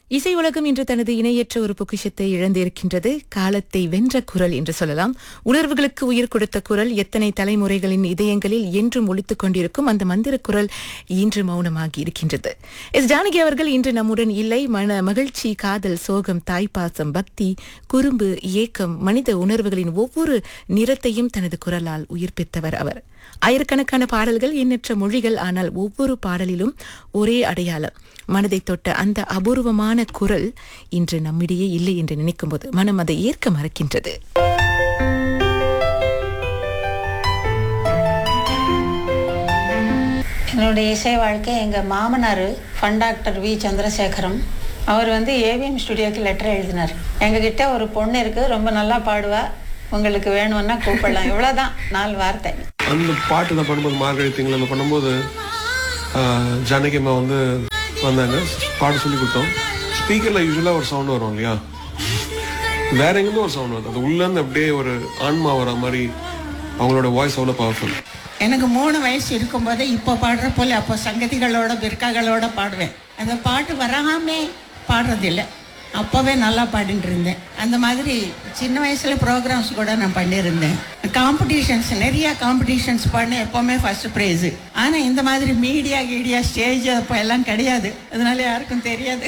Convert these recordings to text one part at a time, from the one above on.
இசை உலகம் இன்று தனது இணையற்ற ஒரு பொக்கிஷத்தை இழந்திருக்கின்றது காலத்தை வென்ற குரல் என்று சொல்லலாம் உணர்வுகளுக்கு உயிர் கொடுத்த குரல் எத்தனை தலைமுறைகளின் இதயங்களில் என்றும் ஒலித்துக் கொண்டிருக்கும் அந்த மந்திர குரல் இன்று மௌனமாகி இருக்கின்றது எஸ் ஜானகி அவர்கள் இன்று நம்முடன் இல்லை மன மகிழ்ச்சி காதல் சோகம் தாய்ப்பாசம் பக்தி குறும்பு ஏக்கம் மனித உணர்வுகளின் ஒவ்வொரு நிறத்தையும் தனது குரலால் உயிர்ப்பித்தவர் அவர் ஆயிரக்கணக்கான பாடல்கள் எண்ணற்ற மொழிகள் ஆனால் ஒவ்வொரு பாடலிலும் ஒரே அடையாளம் மனதை தொட்ட அந்த அபூர்வமான குரல் இன்று நம்மிடையே இல்லை என்று நினைக்கும்போது மனம் அதை ஏற்க மறக்கின்றது என்னுடைய இசை வாழ்க்கை எங்கள் மாமனார் ஃபன் டாக்டர் வி சந்திரசேகரம் அவர் வந்து ஏவிஎம் ஸ்டுடியோக்கு லெட்டர் எழுதினார் எங்ககிட்ட ஒரு பொண்ணு இருக்குது ரொம்ப நல்லா பாடுவா உங்களுக்கு வேணும்னா கூப்பிடலாம் இவ்வளோதான் நாலு வார்த்தை அந்த பாட்டு நான் பண்ணும்போது மார்கழி திங்களில் பண்ணும்போது ஆஹ், ஜானகி அம்மா வந்து வந்தாங்க பாட்டு சொல்லி கொடுத்தோம் ஸ்பீக்கரில் யூஸ்வலாக ஒரு சவுண்ட் வரும் இல்லையா வேற எங்கேருந்து ஒரு சவுண்ட் வருது அது உள்ளேருந்து அப்படியே ஒரு ஆன்மா வர மாதிரி அவங்களோட வாய்ஸ் அவ்வளோ பவர்ஃபுல் எனக்கு மூணு வயசு இருக்கும்போதே இப்போ பாடுற போல அப்போ சங்கதிகளோட பிற்காகளோட பாடுவேன் அந்த பாட்டு வராமே பாடுறதில்ல அப்போவே நல்லா பாடிட்டு இருந்தேன் அந்த மாதிரி சின்ன வயசில் ப்ரோக்ராம்ஸ் கூட நான் பண்ணியிருந்தேன் காம்படிஷன்ஸ் நிறைய காம்படிஷன்ஸ் பண்ண எப்போவுமே ஃபர்ஸ்ட் ப்ரைஸு ஆனால் இந்த மாதிரி மீடியா கீடியா ஸ்டேஜ் அப்போ எல்லாம் கிடையாது அதனால யாருக்கும் தெரியாது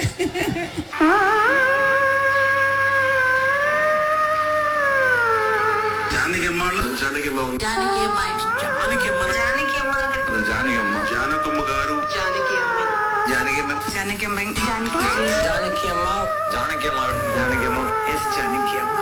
ஜானகி அம்மாள் ஜானகி அம்மா வந்து జానకి అమ్మ జానకి అమ్మ జానకి అమ్మ జానకి అమ్మ జానకమ్మ గారు జానకి అమ్మ జానకి అమ్మ జానకి అమ్మ జానకి అమ్మ జానకి అమ్మ జానకి అమ్మ ఎస్ జానకి అమ్మ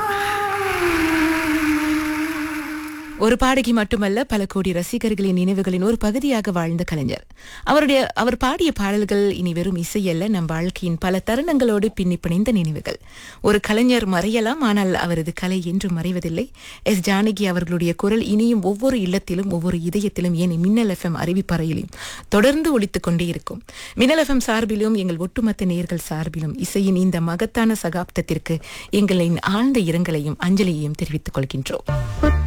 ஒரு பாடகி மட்டுமல்ல பல கோடி ரசிகர்களின் நினைவுகளின் ஒரு பகுதியாக வாழ்ந்த கலைஞர் அவருடைய அவர் பாடிய பாடல்கள் இனி வெறும் இசையல்ல நம் வாழ்க்கையின் பல தருணங்களோடு பின்னி பிணைந்த நினைவுகள் ஒரு கலைஞர் மறையலாம் ஆனால் அவரது கலை என்றும் மறைவதில்லை எஸ் ஜானகி அவர்களுடைய குரல் இனியும் ஒவ்வொரு இல்லத்திலும் ஒவ்வொரு இதயத்திலும் ஏன் மின்னல் எஃப்எம் அறிவிப்பறையிலும் தொடர்ந்து ஒலித்துக் கொண்டே இருக்கும் மின்னல் எஃப்எம் சார்பிலும் எங்கள் ஒட்டுமொத்த நேர்கள் சார்பிலும் இசையின் இந்த மகத்தான சகாப்தத்திற்கு எங்களின் ஆழ்ந்த இரங்கலையும் அஞ்சலியையும் தெரிவித்துக் கொள்கின்றோம்